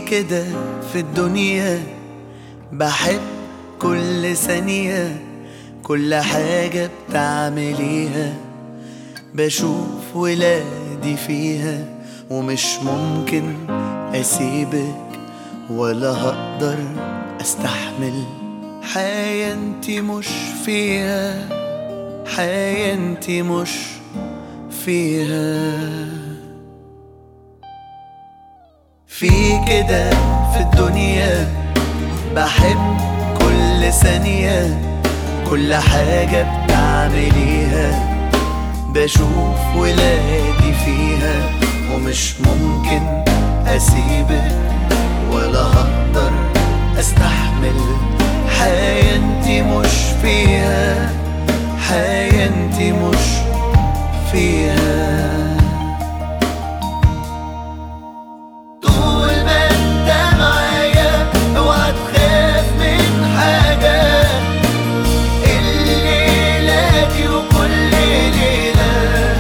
كده في الدنيا بحب كل ثانية كل حاجة بتعمليها بشوف ولادي فيها ومش ممكن أسيبك ولا هقدر أستحمل حياة انتي مش فيها حياة انتي مش فيها في كده في الدنيا بحب كل ثانية كل حاجة بتعمليها بشوف ولادي فيها ومش ممكن أسيبك ولا هقدر أستحمل حياة انتي مش فيها حياة انتي مش فيها طول ما انت معايا اوعى تخاف من حاجة الليلة دي وكل ليلة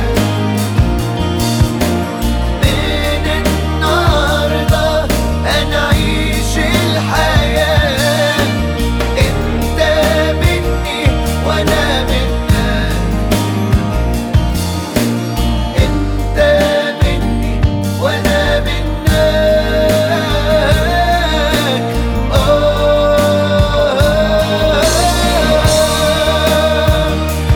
من النهاردة انا عيش الحياة انت مني وانا منك انت مني وانا منك آه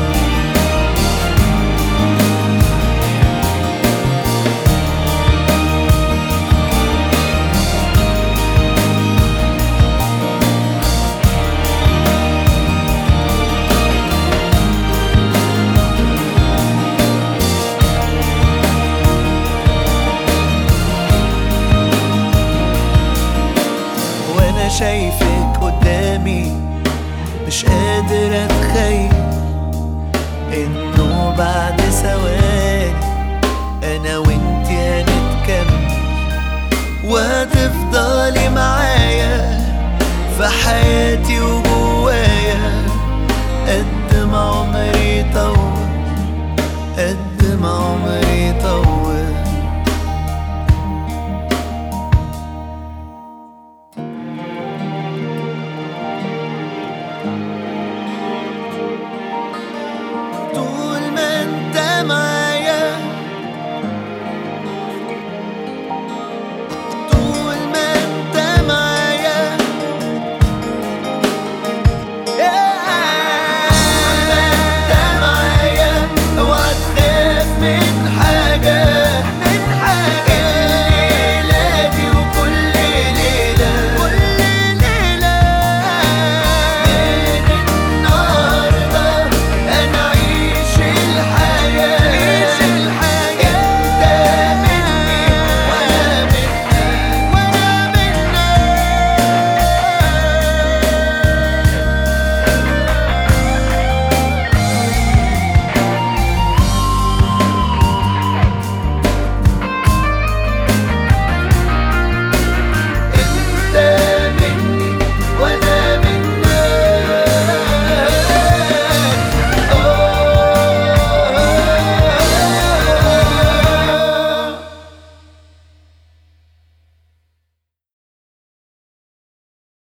وانا شايفك قدامي مش قادر اتخيل انه بعد ثواني انا وانتي هنتكمل وهتفضلي معايا في حياتي